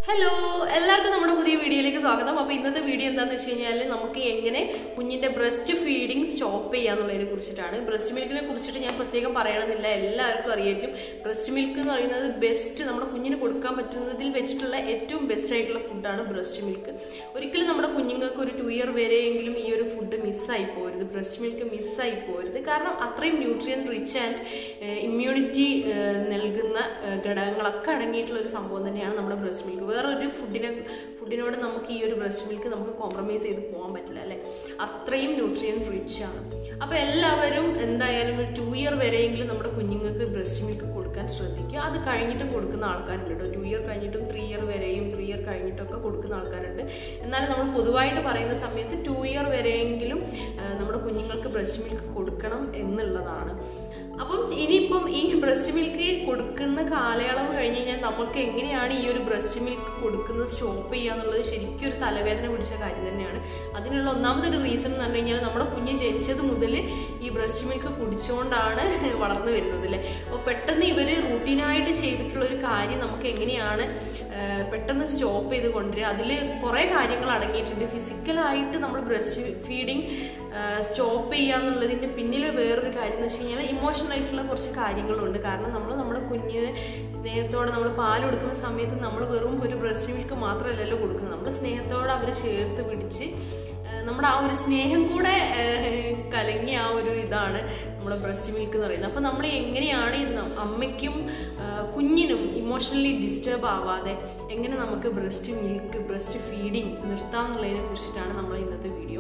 Hello എല്ലാവർക്കും നമ്മുടെ പുതിയ വീഡിയോയിലേക്ക് സ്വാഗതം അപ്പോൾ ഇന്നത്തെ വീഡിയോ എന്താണെന്ന് വെച്ച് കഴിഞ്ഞാൽ നമുക്ക് എങ്ങനെ കുഞ്ഞിൻ്റെ ബ്രസ്റ്റ് ഫീഡിങ് സ്റ്റോപ്പ് ചെയ്യാന്നുള്ളതിനെ കുറിച്ചിട്ടാണ് ബ്രസ്റ്റ് മിൽക്കിനെ കുറിച്ചിട്ട് ഞാൻ പ്രത്യേകം പറയണമെന്നില്ല എല്ലാവർക്കും അറിയായിരിക്കും ബ്രസ്റ്റ് മിൽക്ക് എന്ന് പറയുന്നത് ബെസ്റ്റ് നമ്മുടെ കുഞ്ഞിന് കൊടുക്കാൻ പറ്റുന്നതിൽ വെച്ചിട്ടുള്ള ഏറ്റവും ബെസ്റ്റ് ആയിട്ടുള്ള ഫുഡാണ് ബ്രസ്റ്റ് മിൽക്ക് ഒരിക്കലും നമ്മുടെ കുഞ്ഞുങ്ങൾക്ക് ഒരു ടു ഇയർ വരെയെങ്കിലും ഈ ഒരു ഫുഡ് മിസ്സായി പോരുത് ബ്രസ്റ്റ് മിൽക്ക് മിസ്സായി പോരുത് കാരണം അത്രയും ന്യൂട്രിയൻ റിച്ച് ആൻഡ് ഇമ്മ്യൂണിറ്റി നൽകുന്ന ഏഹ്, ഘടകങ്ങളൊക്കെ അടങ്ങിയിട്ടുള്ള ഒരു സംഭവം തന്നെയാണ് നമ്മുടെ ബ്രസ്റ്റ് മിൽക്ക് വേറെ ഒരു ഫുഡിനെ ഫുഡിനോട് നമുക്ക് ഈ ഒരു ബ്രസ്റ്റ് മിൽക്ക് നമുക്ക് കോംപ്രമൈസ് ചെയ്ത് പോകാൻ പറ്റില്ല അല്ലേ അത്രയും ന്യൂട്രിയൻ റിച്ച് ആണ് അപ്പോൾ എല്ലാവരും എന്തായാലും ഒരു ടു ഇയർ വരെയെങ്കിലും നമ്മുടെ കുഞ്ഞുങ്ങൾക്ക് ബ്രസ്റ്റ് മിൽക്ക് കൊടുക്കാൻ ശ്രദ്ധിക്കുക അത് കഴിഞ്ഞിട്ടും കൊടുക്കുന്ന ആൾക്കാരുണ്ട് കേട്ടോ ടു ഇയർ കഴിഞ്ഞിട്ടും ത്രീ ഇയർ വരെയും ത്രീ ഇയർ കഴിഞ്ഞിട്ടൊക്കെ കൊടുക്കുന്ന ആൾക്കാരുണ്ട് എന്നാലും നമ്മൾ പൊതുവായിട്ട് പറയുന്ന സമയത്ത് ടു ഇയർ വരെയെങ്കിലും ആ, നമ്മുടെ കുഞ്ഞുങ്ങൾക്ക് ബ്രസ്റ്റ് മിൽക്ക് കൊടുക്കണം എന്നുള്ളതാണ് അപ്പം ഇനിയിപ്പം ഈ ബ്രസ്റ്റ് മിൽക്ക് കൊടുക്കുന്ന കാലയളവ് കഴിഞ്ഞ് കഴിഞ്ഞാൽ നമുക്ക് എങ്ങനെയാണ് ഈ ഒരു ബ്രസ്റ്റ് മിൽക്ക് കൊടുക്കുന്നത് സ്റ്റോപ്പ് ചെയ്യുക എന്നുള്ളത് ശരിക്കും ഒരു തലവേദന പിടിച്ച കാര്യം തന്നെയാണ് അതിനുള്ള ഒന്നാമത്തെ ഒരു റീസൺ എന്ന് പറഞ്ഞു കഴിഞ്ഞാൽ നമ്മുടെ കുഞ്ഞ് ജനിച്ചത് മുതൽ ഈ ബ്രസ്റ്റ് മിൽക്ക് കുടിച്ചുകൊണ്ടാണ് വളർന്നു വരുന്നത് അല്ലേ അപ്പോൾ പെട്ടെന്ന് ഇവർ റൂട്ടീനായിട്ട് ചെയ്തിട്ടുള്ള ഒരു കാര്യം നമുക്ക് എങ്ങനെയാണ് ആ, പെട്ടെന്ന് സ്റ്റോപ്പ് ചെയ്ത് കൊണ്ടുവരിക അതിൽ കുറേ കാര്യങ്ങൾ അടങ്ങിയിട്ടുണ്ട് ഫിസിക്കലായിട്ട് നമ്മൾ ബ്രസ്റ്റ് ഫീഡിങ് സ്റ്റോപ്പ് ചെയ്യുക എന്നുള്ളതിൻ്റെ പിന്നിൽ വേറൊരു കാര്യം എന്ന് വെച്ച് കഴിഞ്ഞാൽ ഇമോഷണൽ ആയിട്ടുള്ള കുറച്ച് കാര്യങ്ങളുണ്ട് കാരണം നമ്മൾ നമ്മുടെ കുഞ്ഞിനെ സ്നേഹത്തോടെ നമ്മൾ പാൽ കൊടുക്കുന്ന സമയത്ത് നമ്മൾ വെറും ഒരു ബ്രസ്റ്റ് മിൽക്ക് മാത്രമല്ലല്ലോ കൊടുക്കുന്നത് നമ്മൾ സ്നേഹത്തോടെ അവർ ചേർത്ത് പിടിച്ച് ആ, നമ്മുടെ ആ ഒരു സ്നേഹം കൂടെ ആ, കലങ്ങിയ ആ ഒരു ഇതാണ് നമ്മുടെ ബ്രസ്റ്റ് മിൽക്ക് എന്ന് പറയുന്നത് അപ്പോൾ നമ്മൾ എങ്ങനെയാണ് ഈ ന- അമ്മയ്ക്കും ആ, കുഞ്ഞിനും ഇമോഷണലി ഡിസ്റ്റർബ് ആവാതെ എങ്ങനെ നമുക്ക് ബ്രസ്റ്റ് മിൽക്ക് ബ്രസ്റ്റ് ഫീഡിങ് നിർത്താം എന്നുള്ളതിനെ കുറിച്ചിട്ടാണ് നമ്മൾ ഇന്നത്തെ വീഡിയോ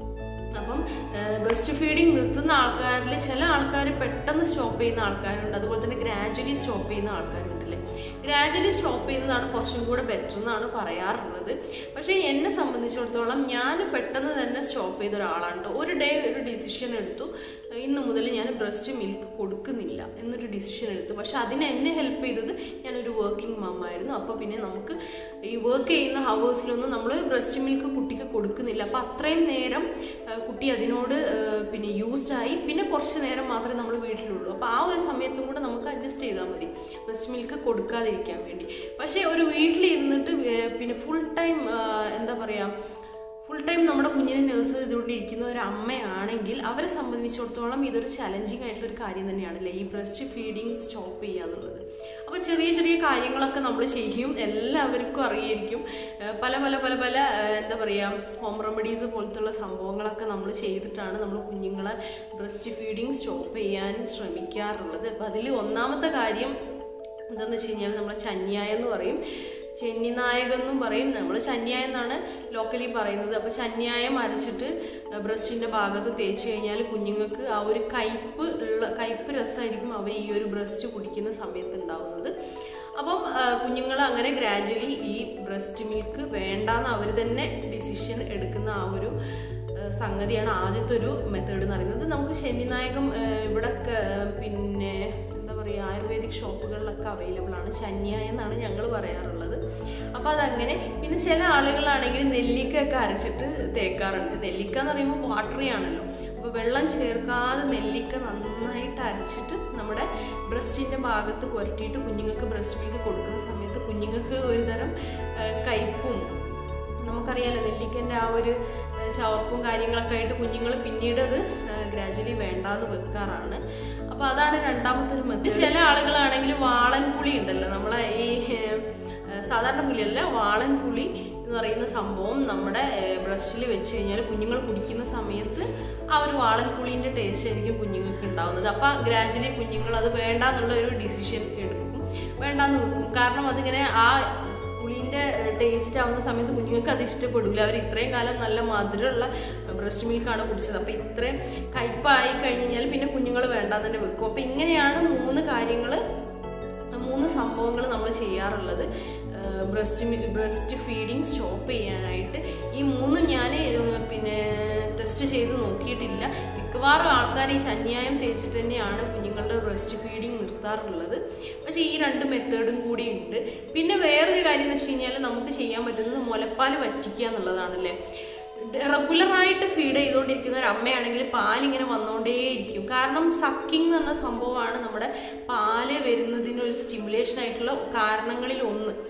അപ്പം ബ്രസ്റ്റ് ഫീഡിങ് നിർത്തുന്ന ആൾക്കാരിൽ ചില ആൾക്കാർ പെട്ടെന്ന് സ്റ്റോപ്പ് ചെയ്യുന്ന ആൾക്കാരുണ്ട് അതുപോലെ തന്നെ ഗ്രാജുവലി സ്റ്റോപ്പ് ചെയ്യുന്ന ആൾക്കാരുണ്ടല്ലേ ഗ്രാജുവലി സ്റ്റോപ്പ് ചെയ്യുന്നതാണ് കുറച്ചും കൂടെ ബെറ്റർ എന്നാണ് പറയാറുള്ളത് പക്ഷേ എന്നെ സംബന്ധിച്ചിടത്തോളം ഞാൻ പെട്ടെന്ന് തന്നെ സ്റ്റോപ്പ് ചെയ്ത ഒരാളാണ് ട്ടോ. ഒരു ഡേ ഒരു ഡിസിഷൻ എടുത്തു ഇന്ന് മുതൽ ഞാൻ ബ്രസ്റ്റ് മിൽക്ക് കൊടുക്കുന്നില്ല എന്നൊരു ഡിസിഷൻ എടുത്തു പക്ഷെ അതിന് എന്നെ ഹെൽപ്പ് ചെയ്തത് ഞാനൊരു വർക്കിംഗ് മാമായിരുന്നു അപ്പോൾ പിന്നെ നമുക്ക് ഈ വർക്ക് ചെയ്യുന്ന ഹവേഴ്സിലൊന്നും നമ്മൾ ബ്രസ്റ്റ് മിൽക്ക് കുട്ടിക്ക് കൊടുക്കുന്നില്ല അപ്പോൾ അത്രയും നേരം ആ, കുട്ടി അതിനോട് ആ, പിന്നെ യൂസ്ഡ് ആയി പിന്നെ കുറച്ച് നേരം മാത്രമേ നമ്മൾ വീട്ടിലുള്ളൂ അപ്പോൾ ആ ഒരു സമയത്തും കൂടെ നമുക്ക് അഡ്ജസ്റ്റ് ചെയ്താൽ മതി ബ്രസ്റ്റ് മിൽക്ക് കൊടുക്കാതിരിക്കാൻ വേണ്ടി പക്ഷേ ഒരു വീട്ടിൽ ഇരുന്നിട്ട് വേ- പിന്നെ ഫുൾ ടൈം എന്താ പറയുക ഫുൾ ടൈം നമ്മുടെ കുഞ്ഞിനെ നേഴ്സ് ചെയ്തുകൊണ്ടിരിക്കുന്ന ഒരു അമ്മയാണെങ്കിൽ അവരെ സംബന്ധിച്ചിടത്തോളം ഇതൊരു ചലഞ്ചിങ് ആയിട്ടുള്ള ഒരു കാര്യം തന്നെയാണല്ലേ ഈ ബ്രസ്റ്റ് ഫീഡിങ് സ്റ്റോപ്പ് ചെയ്യുക എന്നുള്ളത് അപ്പോൾ ചെറിയ ചെറിയ കാര്യങ്ങളൊക്കെ നമ്മൾ ചെയ്യും എല്ലാവർക്കും അറിയായിരിക്കും ഏഹ് പല പല പല പല ഏഹ് എന്താ പറയുക ഹോം റെമഡീസ് പോലത്തുള്ള സംഭവങ്ങളൊക്കെ നമ്മൾ ചെയ്തിട്ടാണ് നമ്മൾ കുഞ്ഞുങ്ങളെ ബ്രസ്റ്റ് ഫീഡിങ് സ്റ്റോപ്പ് ചെയ്യാൻ ശ്രമിക്കാറുള്ളത് അപ്പോൾ അതിൽ ഒന്നാമത്തെ കാര്യം എന്താണെന്ന് വെച്ച് കഴിഞ്ഞാൽ നമ്മൾ ചന്യായം എന്ന് പറയും ചെന്നിനായകം എന്നും പറയും നമ്മൾ ചന്യായം എന്നാണ് ലോക്കലി പറയുന്നത് അപ്പോൾ ചന്യായം അരച്ചിട്ട് ബ്രസ്റ്റിൻ്റെ ഭാഗത്ത് തേച്ച് കഴിഞ്ഞാൽ കുഞ്ഞുങ്ങൾക്ക് ആ ഒരു കയ്പ്പ് ഉള്ള കയ്പ്പ് രസമായിരിക്കും അവർ ഈ ഒരു ബ്രസ്റ്റ് കുടിക്കുന്ന സമയത്ത് ഉണ്ടാകുന്നത് അപ്പം കുഞ്ഞുങ്ങൾ അങ്ങനെ ഗ്രാജുവലി ഈ ബ്രസ്റ്റ് മിൽക്ക് വേണ്ടാന്ന് അവർ തന്നെ ഡിസിഷൻ എടുക്കുന്ന ആ ഒരു ആ, സംഗതിയാണ് ആദ്യത്തെ ഒരു മെത്തേഡ് എന്ന് പറയുന്നത് നമുക്ക് ശനിനായകം ഇവിടെ പിന്നെ എന്താ പറയുക ആയുർവേദിക് ഷോപ്പുകളിലൊക്കെ അവൈലബിൾ ആണ് ചന്യായ എന്നാണ് ഞങ്ങൾ പറയാറുള്ളത് അപ്പോൾ അതങ്ങനെ പിന്നെ ചില ആളുകളാണെങ്കിൽ നെല്ലിക്കയൊക്കെ അരച്ചിട്ട് തേക്കാറുണ്ട് നെല്ലിക്ക എന്ന് പറയുമ്പോൾ വാട്ടറി ആണല്ലോ അപ്പോൾ വെള്ളം ചേർക്കാതെ നെല്ലിക്ക നന്നായിട്ട് അരച്ചിട്ട് നമ്മുടെ ബ്രസ്റ്റിൻ്റെ ഭാഗത്ത് പുരട്ടിയിട്ട് കുഞ്ഞുങ്ങൾക്ക് ബ്രസ്റ്റ് മിൽക്ക് കൊടുക്കുന്ന സമയത്ത് കുഞ്ഞുങ്ങൾക്ക് ഒരുതരം ആ, കയ്പും നമുക്കറിയാലോ നെല്ലിക്കൻ്റെ ആ ഒരു ഏഹ്, ചവർപ്പും കാര്യങ്ങളൊക്കെ ആയിട്ട് കുഞ്ഞുങ്ങൾ പിന്നീട് അത് ഗ്രാജുവലി വേണ്ടാന്ന് വെക്കാറാണ് അപ്പോൾ അതാണ് രണ്ടാമത്തെ ഒരു മെത്തേഡ് ചില ആളുകളാണെങ്കിൽ വാളൻ പുളി ഉണ്ടല്ലോ നമ്മളെ ഈ ഏഹ്, ഏഹ്, സാധാരണ പുളിയല്ല വാളൻ പുളി എന്ന് പറയുന്ന സംഭവം നമ്മുടെ ബ്രസ്റ്റിൽ വെച്ച് കഴിഞ്ഞാൽ കുഞ്ഞുങ്ങൾ കുടിക്കുന്ന സമയത്ത് ആ ഒരു വാളൻ പുളീൻ്റെ ടേസ്റ്റ് ആയിരിക്കും കുഞ്ഞുങ്ങൾക്ക് ഉണ്ടാവുന്നത് അപ്പം ഗ്രാജുവലി കുഞ്ഞുങ്ങൾ അത് വേണ്ടാന്നുള്ള ഒരു ഡിസിഷൻ എടുക്കും വേണ്ടാന്ന് വെക്കും കാരണം അതിങ്ങനെ ആ പുളിൻ്റെ ടേസ്റ്റ് ആവുന്ന സമയത്ത് കുഞ്ഞുങ്ങൾക്ക് അത് ഇഷ്ടപ്പെടില്ല അവർ ഇത്രയും കാലം നല്ല മധുരമുള്ള ബ്രസ്റ്റ് മിൽക്കാണ് കുടിച്ചത് അപ്പോൾ ഇത്രയും കയ്പായി കഴിഞ്ഞ് കഴിഞ്ഞാൽ പിന്നെ കുഞ്ഞുങ്ങൾ വേണ്ടാന്ന് തന്നെ വെക്കും അപ്പോൾ ഇങ്ങനെയാണ് മൂന്ന് കാര്യങ്ങൾ മൂന്ന് സംഭവങ്ങൾ നമ്മൾ ചെയ്യാറുള്ളത് breast milk breast feeding stop ചെയ്യാനായിട്ട് ഈ മൂന്നും ഞാൻ പിന്നെ ടെസ്റ്റ് ചെയ്ത് നോക്കിയിട്ടില്ല മിക്കവാറും ആൾക്കാർ ഈ ചന്യായം തേച്ചിട്ട് തന്നെയാണ് കുഞ്ഞുങ്ങളുടെ ബ്രസ്റ്റ് ഫീഡിങ് നിർത്താറുള്ളത് പക്ഷേ ഈ രണ്ട് മെത്തേഡും കൂടി ഉണ്ട് പിന്നെ വേറൊരു കാര്യം എന്ന് വെച്ച് കഴിഞ്ഞാൽ നമുക്ക് ചെയ്യാൻ പറ്റുന്നത് മുലപ്പാൽ വറ്റിക്കുക എന്നുള്ളതാണല്ലേ റെഗുലറായിട്ട് ഫീഡ് ചെയ്തുകൊണ്ടിരിക്കുന്ന ഒരു അമ്മയാണെങ്കിൽ പാലിങ്ങനെ വന്നുകൊണ്ടേയിരിക്കും കാരണം സക്കിംഗ് എന്ന് പറഞ്ഞ സംഭവമാണ് നമ്മുടെ പാല് വരുന്നതിനൊരു സ്റ്റിമുലേഷൻ ആയിട്ടുള്ള കാരണങ്ങളിൽ ഒന്ന്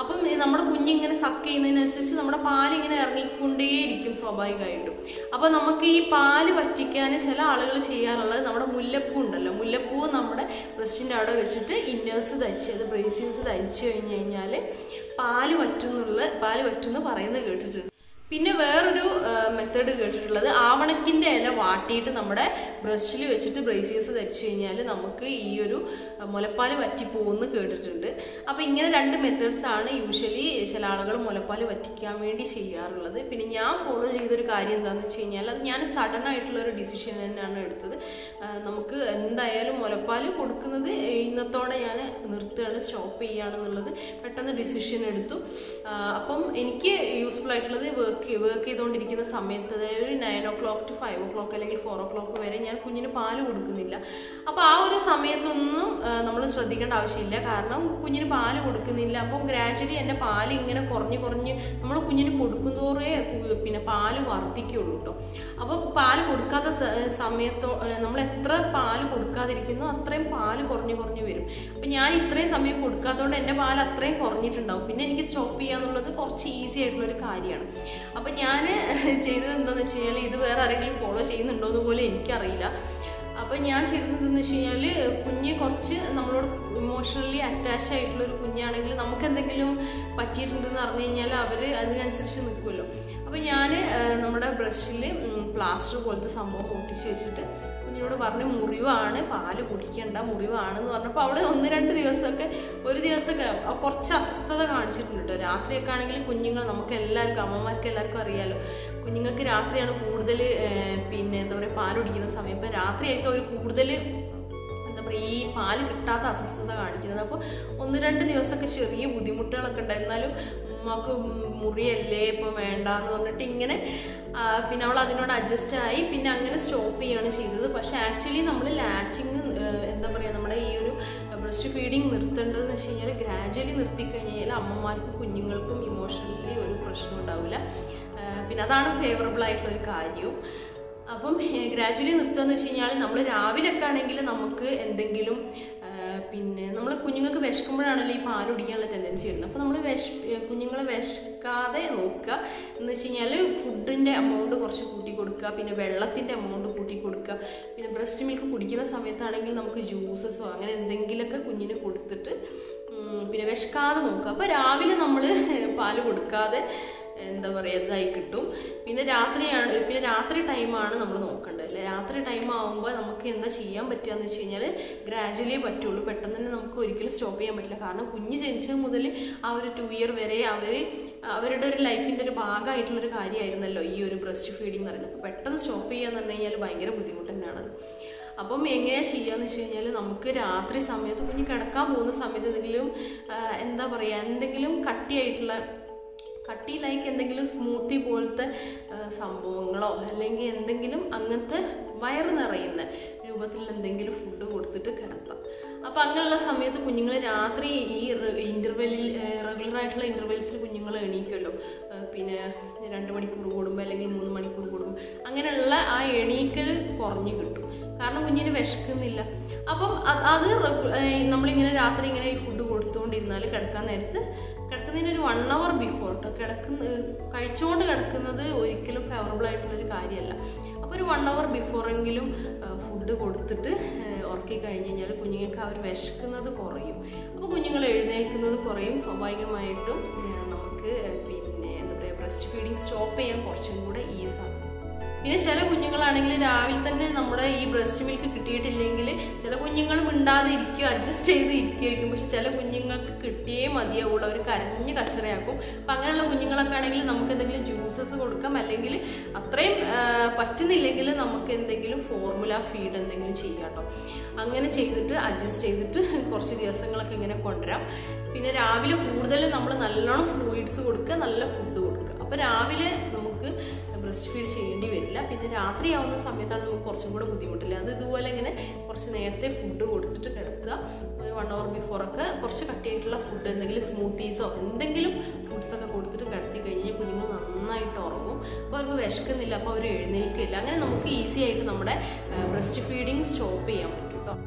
അപ്പം ഈ നമ്മുടെ കുഞ്ഞിങ്ങനെ സക്ക് ചെയ്യുന്നതിനനുസരിച്ച് നമ്മുടെ പാൽ ഇങ്ങനെ ഇറങ്ങിക്കൊണ്ടേയിരിക്കും സ്വാഭാവികമായിട്ടും അപ്പോൾ നമുക്ക് ഈ പാല് വറ്റിക്കാൻ ചില ആളുകൾ ചെയ്യാറുള്ളത് നമ്മുടെ മുല്ലപ്പൂ ഉണ്ടല്ലോ മുല്ലപ്പൂ നമ്മുടെ ബ്രസ്റ്റിൻ്റെ അവിടെ വെച്ചിട്ട് ഇന്നേഴ്സ് ധരിച്ച് അത് ബ്രേസിയൻസ് ധരിച്ചു കഴിഞ്ഞ് കഴിഞ്ഞാൽ പാല് വറ്റുന്നുള്ള പാല് വറ്റുമെന്ന് പറയുന്നത് കേട്ടിട്ടുണ്ട് പിന്നെ വേറൊരു മെത്തേഡ് കേട്ടിട്ടുള്ളത് ആവണക്കിൻ്റെ ഇല വാട്ടിയിട്ട് നമ്മുടെ ബ്രസ്റ്റിൽ വെച്ചിട്ട് ബ്രേസിയസ് ധരിച്ചു കഴിഞ്ഞാൽ നമുക്ക് ഈ ഒരു ആ, മുലപ്പാൽ വറ്റിപ്പോകുമെന്ന് കേട്ടിട്ടുണ്ട് അപ്പോൾ ഇങ്ങനെ രണ്ട് മെത്തേഡ്സ് ആണ് യൂഷ്വലി ചില ആളുകൾ മുലപ്പാൽ വറ്റിക്കാൻ വേണ്ടി ചെയ്യാറുള്ളത് പിന്നെ ഞാൻ ഫോളോ ചെയ്തൊരു കാര്യം എന്താണെന്ന് വെച്ച് കഴിഞ്ഞാൽ അത് ഞാൻ സഡൻ ആയിട്ടുള്ള ഒരു ഡിസിഷൻ തന്നെയാണ് എടുത്തത് ആ, നമുക്ക് എന്തായാലും മുലപ്പാൽ കൊടുക്കുന്നത് ഇന്നത്തോടെ ഞാൻ നിർത്തുകയാണ് സ്റ്റോപ്പ് ചെയ്യുകയാണെന്നുള്ളത് പെട്ടെന്ന് ഡിസിഷൻ എടുത്തു ആ, അപ്പം എനിക്ക് യൂസ്ഫുൾ ആയിട്ടുള്ളത് വർക്ക് വർക്ക് ചെയ്തുകൊണ്ടിരിക്കുന്ന സമയത്ത് അതായത് ഒരു nine o'clock to five o'clock അല്ലെങ്കിൽ ഫോർ ഓ ക്ലോക്ക് വരെ ഞാൻ കുഞ്ഞിന് പാല് കൊടുക്കുന്നില്ല അപ്പോൾ ആ ഒരു സമയത്തൊന്നും നമ്മൾ ശ്രദ്ധിക്കേണ്ട ആവശ്യമില്ല കാരണം കുഞ്ഞിന് പാല് കൊടുക്കുന്നില്ല അപ്പോൾ ഗ്രാജുവലി എൻ്റെ പാല് ഇങ്ങനെ കുറഞ്ഞ് കുറഞ്ഞ് നമ്മൾ കുഞ്ഞിന് കൊടുക്കുന്തോറേ കു- പിന്നെ പാല് വർദ്ധിക്കുള്ളൂ കേട്ടോ അപ്പോൾ പാല് കൊടുക്കാത്ത സ- സമയത്തോ നമ്മൾ എത്ര പാല് കൊടുക്കാതിരിക്കുന്നോ അത്രയും പാല് കുറഞ്ഞു കുറഞ്ഞു വരും അപ്പം ഞാൻ ഇത്രയും സമയം കൊടുക്കാത്തതുകൊണ്ട് എൻ്റെ പാല് അത്രയും കുറഞ്ഞിട്ടുണ്ടാവും പിന്നെ എനിക്ക് സ്റ്റോപ്പ് ചെയ്യാന്നുള്ളത് കുറച്ച് ഈസി ആയിട്ടുള്ള ഒരു കാര്യമാണ് അപ്പം ഞാൻ ചെയ്തത് എന്താണെന്ന് വെച്ച് കഴിഞ്ഞാൽ ഇത് വേറെ ആരെങ്കിലും ഫോളോ ചെയ്യുന്നുണ്ടോ എന്ന് പോലും എനിക്കറിയില്ല അപ്പം ഞാൻ ചെയ്തത് എന്താണെന്ന് വെച്ച് കഴിഞ്ഞാൽ കുഞ്ഞ് കുറച്ച് നമ്മളോട് ഇമോഷണലി അറ്റാച്ച് ആയിട്ടുള്ള ഒരു കുഞ്ഞാണെങ്കിൽ നമുക്ക് എന്തെങ്കിലും പറ്റിയിട്ടുണ്ടെന്ന് അറിഞ്ഞു കഴിഞ്ഞാൽ അവർ അതിനനുസരിച്ച് നിൽക്കുമല്ലോ അപ്പം ഞാൻ നമ്മുടെ ബ്രസ്റ്റിൽ പ്ലാസ്റ്റർ പോലത്തെ സംഭവം ഒട്ടിച്ച് വെച്ചിട്ട് കുഞ്ഞിനോട് പറഞ്ഞു മുറിവാണ് പാല് കുടിക്കണ്ട മുറിവാണെന്ന് പറഞ്ഞപ്പോൾ അവള് ഒന്ന് രണ്ട് ദിവസമൊക്കെ ഒരു ദിവസമൊക്കെ അവ കുറച്ച് അസ്വസ്ഥത കാണിച്ചിട്ടുണ്ട് കേട്ടോ രാത്രിയൊക്കെ ആണെങ്കിൽ കുഞ്ഞുങ്ങൾ നമുക്ക് എല്ലാവർക്കും അമ്മമാർക്ക് എല്ലാവർക്കും അറിയാലോ കുഞ്ഞുങ്ങൾക്ക് രാത്രിയാണ് കൂടുതൽ പിന്നെ എന്താ പറയുക പാൽ കുടിക്കുന്ന സമയം അപ്പം രാത്രിയായിരിക്കും അവർ കൂടുതൽ എന്താ പറയുക ഈ പാല് കിട്ടാത്ത അസ്വസ്ഥത കാണിക്കുന്നത് അപ്പോൾ ഒന്ന് രണ്ട് ദിവസമൊക്കെ ചെറിയ ബുദ്ധിമുട്ടുകളൊക്കെ ഉണ്ട് എന്നാലും ഉമ്മക്ക് മുറിയല്ലേ ഇപ്പോൾ വേണ്ടാന്ന് പറഞ്ഞിട്ട് ഇങ്ങനെ ആ, പിന്നെ അവൾ അതിനോട് അഡ്ജസ്റ്റ് ആയി പിന്നെ അങ്ങനെ സ്റ്റോപ്പ് ചെയ്യുകയാണ് ചെയ്തത് പക്ഷെ ആക്ച്വലി നമ്മൾ ലാച്ചിങ് എന്താ പറയുക നമ്മുടെ ഈ ഒരു ബ്രസ്റ്റ് ഫീഡിങ് നിർത്തേണ്ടതെന്ന് വെച്ച് കഴിഞ്ഞാൽ ഗ്രാജുവലി നിർത്തിക്കഴിഞ്ഞ് കഴിഞ്ഞാൽ അമ്മമാർക്കും കുഞ്ഞുങ്ങൾക്കും ഇമോഷണലി ഒരു പ്രശ്നം ഉണ്ടാവില്ല ആ, പിന്നെ അതാണ് ഫേവറബിൾ ആയിട്ടുള്ള ഒരു കാര്യവും അപ്പം ഗ്രാജുവലി നിർത്തുകയെന്ന് വെച്ച് കഴിഞ്ഞാൽ നമ്മൾ രാവിലെയൊക്കെ ആണെങ്കിൽ നമുക്ക് എന്തെങ്കിലും ആ, പിന്നെ നമ്മൾ കുഞ്ഞുങ്ങൾക്ക് വിശക്കുമ്പോഴാണല്ലോ ഈ പാൽ കുടിക്കാനുള്ള ടെൻഡൻസി വരുന്നത് അപ്പോൾ നമ്മൾ വിശ കുഞ്ഞുങ്ങളെ വിശക്കാതെ നോക്കുക എന്ന് വെച്ച് കഴിഞ്ഞാൽ ഫുഡിൻ്റെ എമൗണ്ട് കുറച്ച് കൂട്ടി കൊടുക്കുക പിന്നെ വെള്ളത്തിൻ്റെ എമൗണ്ട് കൂട്ടി കൊടുക്കുക പിന്നെ ബ്രസ്റ്റ് മിൽക്ക് കുടിക്കുന്ന സമയത്താണെങ്കിൽ നമുക്ക് ജ്യൂസസോ അങ്ങനെ എന്തെങ്കിലുമൊക്കെ കുഞ്ഞിന് കൊടുത്തിട്ട് ഉം, പിന്നെ വിശക്കാതെ നോക്കുക അപ്പോൾ രാവിലെ നമ്മൾ പാല് കൊടുക്കാതെ എന്താ പറയുക ഇതായി കിട്ടും പിന്നെ രാത്രിയാണ് പിന്നെ രാത്രി ടൈമാണ് നമ്മൾ നോക്കേണ്ടത് അല്ലേ രാത്രി ടൈം ആകുമ്പോൾ നമുക്ക് എന്താ ചെയ്യാൻ പറ്റുക എന്ന് വെച്ച് കഴിഞ്ഞാൽ ഗ്രാജുവലി പറ്റുള്ളൂ പെട്ടെന്ന് തന്നെ നമുക്ക് ഒരിക്കലും സ്റ്റോപ്പ് ചെയ്യാൻ പറ്റില്ല കാരണം കുഞ്ഞ് ജനിച്ചത് മുതൽ ആ ഒരു ടു ഇയർ വരെ അവർ അവരുടെ ഒരു ലൈഫിൻ്റെ ഒരു ഭാഗമായിട്ടുള്ളൊരു കാര്യമായിരുന്നല്ലോ ഈ ഒരു ബ്രസ്റ്റ് ഫീഡിങ് എന്ന് പറയുന്നത് അപ്പോൾ പെട്ടെന്ന് സ്റ്റോപ്പ് ചെയ്യാന്ന് പറഞ്ഞു കഴിഞ്ഞാൽ ഭയങ്കര ബുദ്ധിമുട്ട് തന്നെയാണത് അപ്പം എങ്ങനെയാ ചെയ്യാന്ന് വെച്ച് കഴിഞ്ഞാൽ നമുക്ക് രാത്രി സമയത്ത് കുഞ്ഞ് കിടക്കാൻ പോകുന്ന സമയത്ത് എന്തെങ്കിലും ആ, എന്താ പറയുക എന്തെങ്കിലും കട്ടിയായിട്ടുള്ള കട്ടി ലൈക്ക് എന്തെങ്കിലും സ്മൂത്തി പോലത്തെ ആ, സംഭവങ്ങളോ അല്ലെങ്കിൽ എന്തെങ്കിലും അങ്ങനത്തെ വയറ് നിറയുന്ന രൂപത്തിൽ എന്തെങ്കിലും ഫുഡ് കൊടുത്തിട്ട് കിടത്താം അപ്പം അങ്ങനെയുള്ള സമയത്ത് കുഞ്ഞുങ്ങൾ രാത്രി ഈ ഇൻ്റർവെല്ലിൽ റെഗുലർ ആയിട്ടുള്ള ഇൻ്റർവെൽസിൽ കുഞ്ഞുങ്ങൾ എണീക്കുമല്ലോ ആ, പിന്നെ രണ്ട് മണിക്കൂർ കൂടുമ്പോൾ അല്ലെങ്കിൽ മൂന്ന് മണിക്കൂർ കൂടുമ്പോൾ അങ്ങനെയുള്ള ആ എണീക്കൽ കുറഞ്ഞു കിട്ടും കാരണം കുഞ്ഞിന് വിശക്കുന്നില്ല അപ്പം അത് അത് റെഗു- ഏ, നമ്മളിങ്ങനെ രാത്രി ഇങ്ങനെ ഈ ഫുഡ് കൊടുത്തുകൊണ്ടിരുന്നാൽ കിടക്കാൻ നേരത്ത് കിടക്കുന്നതിന് ഒരു വൺ അവർ ബിഫോർ കേട്ടോ കിടക്കുന്ന കഴിച്ചുകൊണ്ട് കിടക്കുന്നത് ഒരിക്കലും ഫേവറബിൾ ആയിട്ടുള്ളൊരു കാര്യമല്ല അപ്പോൾ ഒരു വൺ അവർ ബിഫോറെങ്കിലും ഫുഡ് കൊടുത്തിട്ട് ആ, ഉറക്കി കഴിഞ്ഞ് കഴിഞ്ഞാൽ കുഞ്ഞുങ്ങൾക്ക് അവർ വിശക്കുന്നത് കുറയും അപ്പോൾ കുഞ്ഞുങ്ങൾ എഴുന്നേൽക്കുന്നത് കുറയും സ്വാഭാവികമായിട്ടും ആ, നമുക്ക് പിന്നെ എന്താ പറയുക ബ്രസ്റ്റ് ഫീഡിങ് സ്റ്റോപ്പ് ചെയ്യാൻ കുറച്ചും കൂടെ ഈസാണ് പിന്നെ ചില കുഞ്ഞുങ്ങളാണെങ്കിൽ രാവിലെ തന്നെ നമ്മുടെ ഈ ബ്രസ്റ്റ് മിൽക്ക് കിട്ടിയിട്ടില്ലെങ്കിൽ ചില കുഞ്ഞുങ്ങൾ മിണ്ടാതെ ഇരിക്കും അഡ്ജസ്റ്റ് ചെയ്ത് ഇരിക്കുമായിരിക്കും പക്ഷെ ചില കുഞ്ഞുങ്ങൾക്ക് കിട്ടിയേ മതിയാവുള്ളൂ അവർ കരഞ്ഞ് കച്ചറയാക്കും അപ്പം അങ്ങനെയുള്ള കുഞ്ഞുങ്ങളൊക്കെ ആണെങ്കിൽ നമുക്ക് എന്തെങ്കിലും ജ്യൂസസ് കൊടുക്കാം അല്ലെങ്കിൽ അത്രയും ആ, പറ്റുന്നില്ലെങ്കിൽ നമുക്ക് എന്തെങ്കിലും ഫോർമുല ഫീഡ് എന്തെങ്കിലും ചെയ്യാം കേട്ടോ അങ്ങനെ ചെയ്തിട്ട് അഡ്ജസ്റ്റ് ചെയ്തിട്ട് കുറച്ച് ദിവസങ്ങളൊക്കെ ഇങ്ങനെ കൊണ്ടുവരാം പിന്നെ രാവിലെ കൂടുതൽ നമ്മൾ നല്ലോണം ഫ്ലൂയിഡ്സ് കൊടുക്കുക നല്ല ഫുഡ് കൊടുക്കുക അപ്പോൾ രാവിലെ നമുക്ക് ബ്രസ്റ്റ് ഫീഡ് ചെയ്യേണ്ടി വരില്ല പിന്നെ രാത്രിയാവുന്ന സമയത്താണ് നമുക്ക് കുറച്ചും കൂടെ ബുദ്ധിമുട്ടില്ല അത് ഇതുപോലെ ഇങ്ങനെ കുറച്ച് നേരത്തെ ഫുഡ് കൊടുത്തിട്ട് കിടക്കുക ഒരു വൺ അവർ ബിഫോറൊക്കെ കുറച്ച് കട്ടിയായിട്ടുള്ള ഫുഡ് എന്തെങ്കിലും സ്മൂത്തീസോ എന്തെങ്കിലും ഫുഡ്സൊക്കെ കൊടുത്തിട്ട് കിടത്തി കഴിഞ്ഞാൽ കുഞ്ഞുങ്ങൾ നന്നായിട്ട് ഉറങ്ങും അപ്പോൾ അവർക്ക് വിശക്കുന്നില്ല അപ്പോൾ അവർ എഴുന്നേൽക്കില്ല അങ്ങനെ നമുക്ക് ഈസി ആയിട്ട് നമ്മുടെ ബ്രസ്റ്റ് ഫീഡിങ് സ്റ്റോപ്പ് ചെയ്യാൻ പറ്റും കേട്ടോ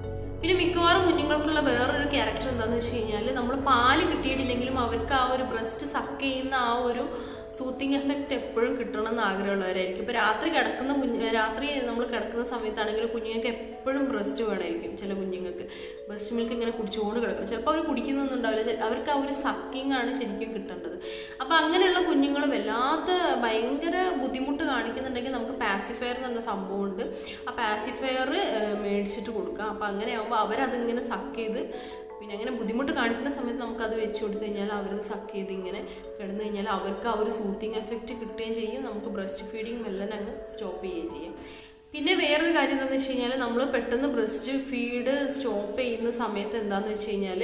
പിന്നെ മിക്കവാറും കുഞ്ഞുങ്ങൾക്കുള്ള വേറൊരു ക്യാരക്ടർ എന്താണെന്ന് വെച്ച് കഴിഞ്ഞാൽ നമ്മൾ പാല് കിട്ടിയിട്ടില്ലെങ്കിലും അവർക്ക് ആ ഒരു ബ്രസ്റ്റ് സക്ക് ചെയ്യുന്ന ആ ഒരു സൂത്തിങ് എഫക്റ്റ് എപ്പോഴും കിട്ടണം എന്ന് ആഗ്രഹമുള്ളവരായിരിക്കും ഇപ്പോൾ രാത്രി കിടക്കുന്ന കുഞ്ഞ് രാത്രി നമ്മൾ കിടക്കുന്ന സമയത്താണെങ്കിൽ കുഞ്ഞുങ്ങൾക്ക് എപ്പോഴും ബ്രസ്റ്റ് വേണമായിരിക്കും ചില കുഞ്ഞുങ്ങൾക്ക് ബ്രസ്റ്റ് മിൽക്ക് ഇങ്ങനെ കുടിച്ചുകൊണ്ട് കിടക്കണം ചിലപ്പോൾ അവർ കുടിക്കുന്നൊന്നും ഉണ്ടാവില്ല ചെ- അവർക്ക് ആ ഒരു സക്കിങ് ആണ് ശരിക്കും കിട്ടേണ്ടത് അപ്പോൾ അങ്ങനെയുള്ള കുഞ്ഞുങ്ങൾ വല്ലാത്ത ഭയങ്കര ബുദ്ധിമുട്ട് കാണിക്കുന്നുണ്ടെങ്കിൽ നമുക്ക് പാസിഫയർ എന്ന് പറഞ്ഞ സംഭവമുണ്ട് ആ പാസിഫയർ മേടിച്ചിട്ട് കൊടുക്കാം അപ്പോൾ അങ്ങനെ ആകുമ്പോൾ അവരതിങ്ങനെ സക്ക് ചെയ്ത് പിന്നെ അങ്ങനെ ബുദ്ധിമുട്ട് കാണിക്കുന്ന സമയത്ത് നമുക്ക് അത് വെച്ച് കൊടുത്തു കഴിഞ്ഞാൽ അവരത് സക്ക് ചെയ്ത് ഇങ്ങനെ കിടന്നു കഴിഞ്ഞാൽ അവർക്ക് ആ ഒരു സൂത്തിങ് എഫക്റ്റ് കിട്ടുകയും ചെയ്യും നമുക്ക് ബ്രസ്റ്റ് ഫീഡിങ് മെല്ലൻ അങ്ങ് സ്റ്റോപ്പ് ചെയ്യുകയും ചെയ്യും പിന്നെ വേറൊരു കാര്യം എന്താണെന്ന് വെച്ച് കഴിഞ്ഞാൽ നമ്മൾ പെട്ടെന്ന് ബ്രസ്റ്റ് ഫീഡ് സ്റ്റോപ്പ് ചെയ്യുന്ന സമയത്ത് എന്താണെന്ന് വെച്ച് കഴിഞ്ഞാൽ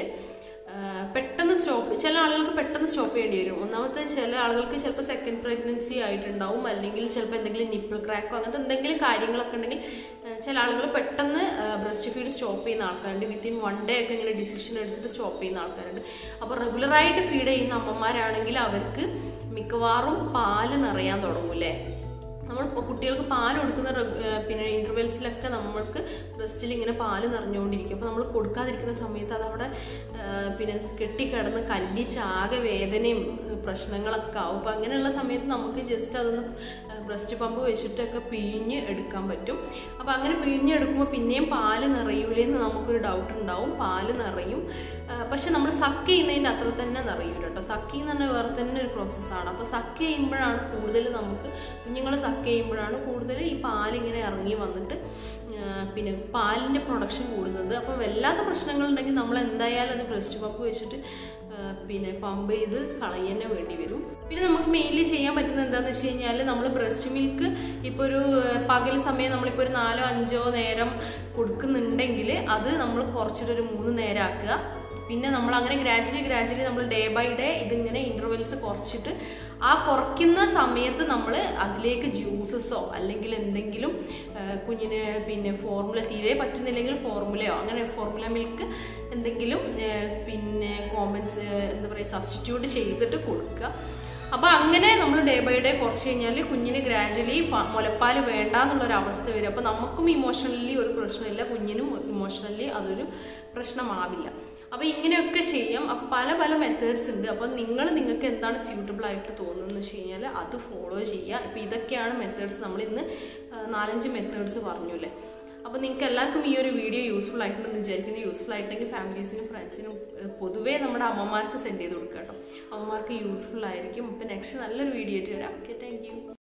പെട്ടെന്ന് സ്റ്റോപ്പ് ചില ആളുകൾക്ക് പെട്ടെന്ന് സ്റ്റോപ്പ് ചെയ്യേണ്ടി വരും ഒന്നാമത്തെ ചില ആളുകൾക്ക് ചിലപ്പോൾ സെക്കൻഡ് പ്രഗ്നൻസി ആയിട്ടുണ്ടാവും അല്ലെങ്കിൽ ചിലപ്പോൾ എന്തെങ്കിലും നിപ്പിൾ ക്രാക്കോ അങ്ങനത്തെ എന്തെങ്കിലും കാര്യങ്ങളൊക്കെ ഉണ്ടെങ്കിൽ ആ, ചില ആളുകൾ പെട്ടെന്ന് ബ്രസ്റ്റ് ഫീഡ് സ്റ്റോപ്പ് ചെയ്യുന്ന ആൾക്കാരുണ്ട് വിത്തിൻ വൺ ഡേ ഒക്കെ ഇങ്ങനെ ഡിസിഷൻ എടുത്തിട്ട് സ്റ്റോപ്പ് ചെയ്യുന്ന ആൾക്കാരുണ്ട് അപ്പോൾ റെഗുലറായിട്ട് ഫീഡ് ചെയ്യുന്ന അമ്മമാരാണെങ്കിൽ അവർക്ക് മിക്കവാറും പാല് നിറയാൻ തുടങ്ങും അല്ലേ നമ്മൾ ഇപ്പോൾ കുട്ടികൾക്ക് പാൽ കൊടുക്കുന്ന റെഗു- ഏർ പിന്നെ ഇൻ്റർവെൽസിലൊക്കെ നമ്മൾക്ക് ബ്രസ്റ്റിൽ ഇങ്ങനെ പാല് നിറഞ്ഞുകൊണ്ടിരിക്കും അപ്പോൾ നമ്മൾ കൊടുക്കാതിരിക്കുന്ന സമയത്ത് അതവിടെ ഏർ പിന്നെ കെട്ടിക്കിടന്ന് കല്ലിച്ചാകെ വേദനയും ഏർ പ്രശ്നങ്ങളൊക്കെ ആവും അപ്പോൾ അങ്ങനെയുള്ള സമയത്ത് നമുക്ക് ജസ്റ്റ് അതൊന്ന് ബ്രസ്റ്റ് പമ്പ് വെച്ചിട്ടൊക്കെ പിഴിഞ്ഞ് എടുക്കാൻ പറ്റും അപ്പോൾ അങ്ങനെ പിഴിഞ്ഞെടുക്കുമ്പോൾ പിന്നെയും പാല് നിറയൂലേന്ന് നമുക്കൊരു ഡൗട്ട് ഉണ്ടാവും പാല് നിറയും ആ, പക്ഷെ നമ്മൾ സക്ക് ചെയ്യുന്നതിൻ്റെ അത്ര തന്നെ നിറയൂല കേട്ടോ സക്ക് എന്ന് പറഞ്ഞാൽ വേറെ തന്നെ ഒരു പ്രോസസ്സാണ് അപ്പോൾ സക്ക് ചെയ്യുമ്പോഴാണ് കൂടുതൽ നമുക്ക് കുഞ്ഞുങ്ങൾ സക്ക് ചെയ്യുമ്പോഴാണ് കൂടുതൽ ഈ പാലിങ്ങനെ ഇറങ്ങി വന്നിട്ട് ആ, പിന്നെ പാലിൻ്റെ പ്രൊഡക്ഷൻ കൂടുന്നത് അപ്പോൾ വല്ലാത്ത പ്രശ്നങ്ങളുണ്ടെങ്കിൽ നമ്മൾ എന്തായാലും അത് ബ്രസ്റ്റ് പമ്പ് വെച്ചിട്ട് ആ, പിന്നെ പമ്പ് ചെയ്ത് കളയന്നെ വേണ്ടി വരും പിന്നെ നമുക്ക് മെയിൻലി ചെയ്യാൻ പറ്റുന്നത് എന്താണെന്ന് വെച്ച് കഴിഞ്ഞാൽ നമ്മൾ ബ്രസ്റ്റ് മിൽക്ക് ഇപ്പോൾ ഒരു ആ, പകൽ സമയം നമ്മളിപ്പോൾ ഒരു നാലോ അഞ്ചോ നേരം കൊടുക്കുന്നുണ്ടെങ്കിൽ അത് നമ്മൾ കുറച്ചിട്ട് ഒരു മൂന്ന് നേരം ആക്കുക പിന്നെ നമ്മൾ അങ്ങനെ ഗ്രാജുവലി ഗ്രാജുവലി നമ്മൾ ഡേ ബൈ ഡേ ഇതിങ്ങനെ ഇൻ്റർവെൽസ് കുറച്ചിട്ട് ആ കുറയ്ക്കുന്ന സമയത്ത് നമ്മൾ അതിലേക്ക് ജ്യൂസസോ അല്ലെങ്കിൽ എന്തെങ്കിലും ആ, കുഞ്ഞിന് പിന്നെ ഫോർമുല തീരെ പറ്റുന്നില്ലെങ്കിൽ ഫോർമുലയോ അങ്ങനെ ഫോർമുല മിൽക്ക് എന്തെങ്കിലും ആ, പിന്നെ കോമ്പൻസ് എന്താ പറയുക സബ്സ്റ്റിറ്റ്യൂട്ട് ചെയ്തിട്ട് കൊടുക്കുക അപ്പോൾ അങ്ങനെ നമ്മൾ ഡേ ബൈ ഡേ കുറച്ച് കഴിഞ്ഞാൽ കുഞ്ഞിന് ഗ്രാജുവലി മുലപ്പാൽ വേണ്ട എന്നുള്ളൊരു അവസ്ഥ വരും അപ്പോൾ നമുക്കും ഇമോഷണലി ഒരു പ്രശ്നമില്ല കുഞ്ഞിനും ഇമോഷണലി അതൊരു പ്രശ്നമാവില്ല അപ്പോൾ ഇങ്ങനെയൊക്കെ ചെയ്യാം അപ്പോൾ പല പല മെത്തേഡ്സ് ഉണ്ട് അപ്പോൾ നിങ്ങൾ നിങ്ങൾക്ക് എന്താണ് സ്യൂട്ടബിൾ ആയിട്ട് തോന്നുന്നതെന്ന് വെച്ച് കഴിഞ്ഞാൽ അത് ഫോളോ ചെയ്യുക ഇപ്പോൾ ഇതൊക്കെയാണ് മെത്തേഡ്സ് നമ്മൾ ഇന്ന് ആ, നാലഞ്ച് മെത്തേഡ്സ് പറഞ്ഞു അല്ലേ അപ്പോൾ നിങ്ങൾക്ക് എല്ലാവർക്കും ഈ ഒരു വീഡിയോ യൂസ്ഫുൾ ആയിട്ടുണ്ടെന്ന് വിചാരിക്കുന്നത് യൂസ്ഫുൾ ആയിട്ടുണ്ടെങ്കിൽ ഫാമിലീസിനും ഫ്രണ്ട്സിനും ഏഹ്, പൊതുവേ നമ്മുടെ അമ്മമാർക്ക് സെൻഡ് ചെയ്ത് കൊടുക്കുക കേട്ടോ അമ്മമാർക്ക് യൂസ്ഫുൾ ആയിരിക്കും അപ്പോൾ നെക്സ്റ്റ് നല്ലൊരു വീഡിയോ ആയിട്ട് വരാം ഓക്കെ താങ്ക് യു